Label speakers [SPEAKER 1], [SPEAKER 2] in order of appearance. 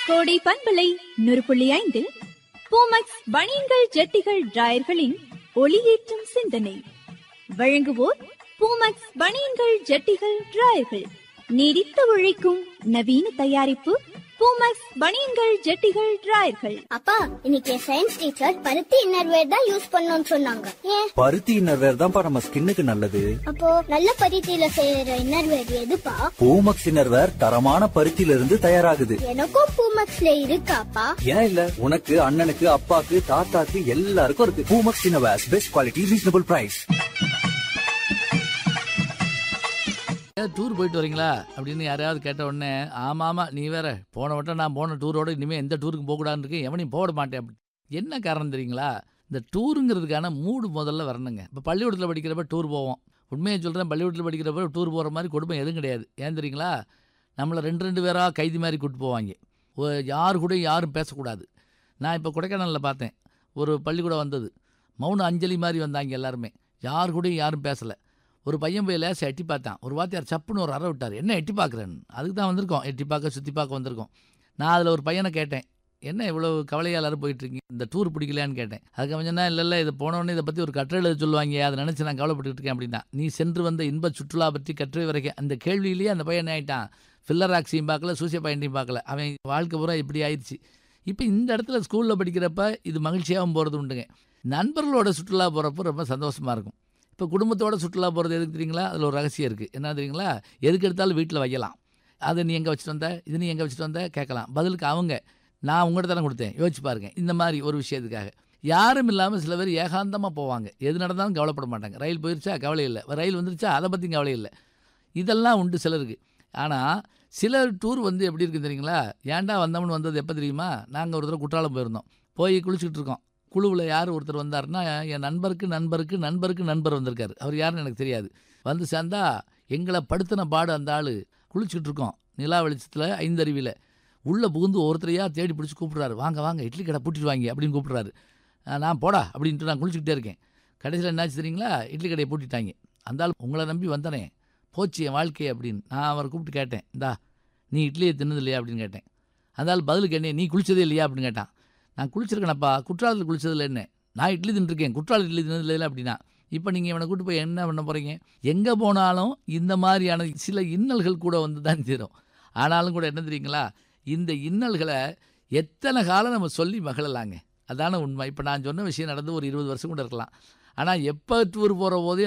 [SPEAKER 1] கோடை பண்பலை நூறு புள்ளி ஐந்து பூமக்ஸ் பனியன்கள் ஜட்டிகள் டிராயர்களின் ஒளியேற்றும் சிந்தனை வழங்குவோர் பூமக்ஸ் பனியன்கள் ஜட்டிகள் டிராயர்கள் நீடித்து உழைக்கும் நவீன தயாரிப்பு பூமக்ஸ் பனியன்கள் ஜட்டிகள் டிராயர்கள்
[SPEAKER 2] அப்பா இன்னைக்கு சயின்ஸ் டீச்சர் பருத்தி இன்னர்வேர் தான் யூஸ் பண்ணணும்னு சொன்னாங்க ஏன்
[SPEAKER 3] பருத்தி இன்னர்வேர் தான்ப்பா நம்ம ஸ்கின்னுக்கு நல்லது
[SPEAKER 2] அப்போ நல்ல பருத்தியில செய்யற இன்னர்வேர் எதுப்பா
[SPEAKER 3] பூமக்ஸ் இன்னர்வேர் தரமான பருத்தியில இருந்து தயாராகுது
[SPEAKER 2] எனக்கும் பூமக்ஸ்ல இருக்காப்பா
[SPEAKER 3] ஏன் இல்ல உனக்கு அண்ணனுக்கு அப்பாக்கு தாத்தாக்கு எல்லாருக்கும் இருக்கு Poomex innerwear best quality reasonable price
[SPEAKER 4] ஏதாவது டூர் போயிட்டு வரீங்களா அப்படின்னு யாரையாவது கேட்ட உடனே ஆமாம் ஆமாம் நீ வேற போன வட்டம் நான் போன டூரோட இனிமேல் எந்த டூருக்கும் போகக்கூடாதுன்னு இருக்கேன் எவனையும் போட மாட்டேன் அப்படி என்ன காரணம் தெரியுங்களா இந்த டூருங்கிறதுக்கான மூடு முதல்ல வரணுங்க இப்போ பள்ளிக்கூடத்தில் படிக்கிறப்ப டூர் போவோம் உண்மையை சொல்கிறேன் பள்ளிக்கூடத்தில் படிக்கிறப்ப டூர் போகிற மாதிரி குடும்பம் எதுவும் கிடையாது ஏன் தெரியுங்களா நம்மளை ரெண்டு ரெண்டு பேராக கைதி மாதிரி கூட்டு போவாங்க ஒ- யார் கூட யாரும் பேசக்கூடாது நான் இப்போ கொடைக்கானலில் பார்த்தேன் ஒரு பள்ளிக்கூடம் வந்தது மௌன அஞ்சலி மாதிரி வந்தாங்க எல்லாருமே யார் கூடயும் யாரும் பேசலை ஒரு பையன் போய் லேசை எட்டி பார்த்தான் ஒரு வாத்தியார் சப்புன்னு ஒரு அறை விட்டார் என்ன எட்டி பார்க்குறேன்னு அதுக்கு தான் வந்திருக்கோம் எட்டி பார்க்க சுற்றி பார்க்க வந்திருக்கோம் நான் அதில் ஒரு பையனை கேட்டேன் என்ன இவ்வளோ கவலையாக எல்லாரும் போயிட்டு இருக்கீங்க இந்த டூர் பிடிக்கலையான்னு கேட்டேன் அதுக்கு அவன் சொன்னா இல்லை இல்லை இதை போனோடனே இதை பற்றி ஒரு கட்டுரை எழுத சொல்லுவாங்க அதை நினச்சி நான் கவலைப்பட்டுட்டு இருக்கேன் அப்படின்னா நீ சென்று வந்த இன்ப சுற்றுலா பற்றி கட்டுரை வரைக்கும் அந்த கேள்வியிலேயே அந்த பையன் என்ன ஆயிட்டான் ஃபில்லர் ஆக்சியும் பார்க்கல சூசிய பாயிண்டையும் பார்க்கல அவன் வாழ்க்கை பூரா இப்படி ஆயிடுச்சு இப்போ இந்த இடத்துல ஸ்கூலில் படிக்கிறப்ப இது மகிழ்ச்சியாகவும் போகிறது உண்டுங்க நண்பர்களோட சுற்றுலா போகிறப்ப ரொம்ப சந்தோஷமாக இருக்கும் இப்போ குடும்பத்தோட சுற்றுலா போகிறது எதுக்கு தெரியுங்களா அதில் ஒரு ரகசியம் இருக்குது என்ன தெரியுங்களா எதுக்கு எடுத்தாலும் வீட்டில் வைக்கலாம் அதை நீ எங்கே வச்சுட்டு வந்த இது நீ எங்கே வச்சுட்டு வந்த கேட்கலாம் பதிலுக்கு அவங்க நான் உங்கள்கிட்ட தானே கொடுத்தேன் யோசிச்சு பாருங்க இந்த மாதிரி ஒரு விஷயத்துக்காக யாரும் இல்லாமல் சில பேர் ஏகாந்தமாக போவாங்க எது நடந்தாலும் கவலைப்பட மாட்டாங்க ரயில் போயிருச்சா கவலை இல்லை ரயில் வந்துருச்சா அதை பற்றி கவலை இல்லை இதெல்லாம் உண்டு சிலருக்கு ஆனால் சில டூர் வந்து எப்படி இருக்குது தெரியுங்களா ஏன்டா வந்தோம்னு வந்தது எப்போ தெரியுமா நாங்கள் ஒரு தடவை குற்றாலம் போயிருந்தோம் போய் குளிச்சுக்கிட்டு இருக்கோம் குழுவில் யார் ஒருத்தர் வந்தாருன்னா என் நண்பருக்கு நண்பருக்கு நண்பருக்கு நண்பர் வந்திருக்காரு அவர் யாருன்னு எனக்கு தெரியாது வந்து சேர்ந்தா எங்களை படுத்தின பாடு அந்த ஆள் குளிச்சுக்கிட்டு இருக்கோம் நிலா வெளிச்சத்தில் ஐந்தருவியில் உள்ளே புகுந்து ஒருத்தரையா தேடி பிடிச்சி கூப்பிட்றாரு வாங்க வாங்க இட்லி கடை பூட்டிட்டு வாங்க அப்படின்னு கூப்பிட்றாரு நான் போடா அப்படின்ட்டு நான் குளிச்சுக்கிட்டே இருக்கேன் கடைசியில் என்னாச்சு தெரியுங்களா இட்லி கடையை பூட்டிட்டாங்க அந்த ஆள் உங்களை நம்பி வந்தனே போச்சு என் வாழ்க்கை அப்படின்னு நான் அவரை கூப்பிட்டு கேட்டேன் இந்தா நீ இட்லியை தின்னது இல்லையா அப்படின்னு கேட்டேன் அந்த ஆள் பதிலுக்கு என்ன நீ குளிச்சதே இல்லையா அப்படின்னு கேட்டான் நான் குளிச்சிருக்கேனப்பா குற்றாலத்தில் குளிச்சதில்ல என்ன நான் இட்லி தின்றுருக்கேன் குற்றால இட்லி தின்னதில்ல இல்லை அப்படின்னா இப்போ நீங்கள் இவனை கூட்டு போய் என்ன பண்ண போகிறீங்க எங்கே போனாலும் இந்த மாதிரியான சில இன்னல்கள் கூட வந்து தான் தீரும் ஆனாலும் கூட என்ன தெரியுங்களா இந்த இன்னல்களை எத்தனை காலம் நம்ம சொல்லி மகிழலாங்க அதான உண்மை இப்போ நான் சொன்ன விஷயம் நடந்து ஒரு இருபது வருஷம் கூட இருக்கலாம் ஆனால் எப்போ டூர் போகிற போதே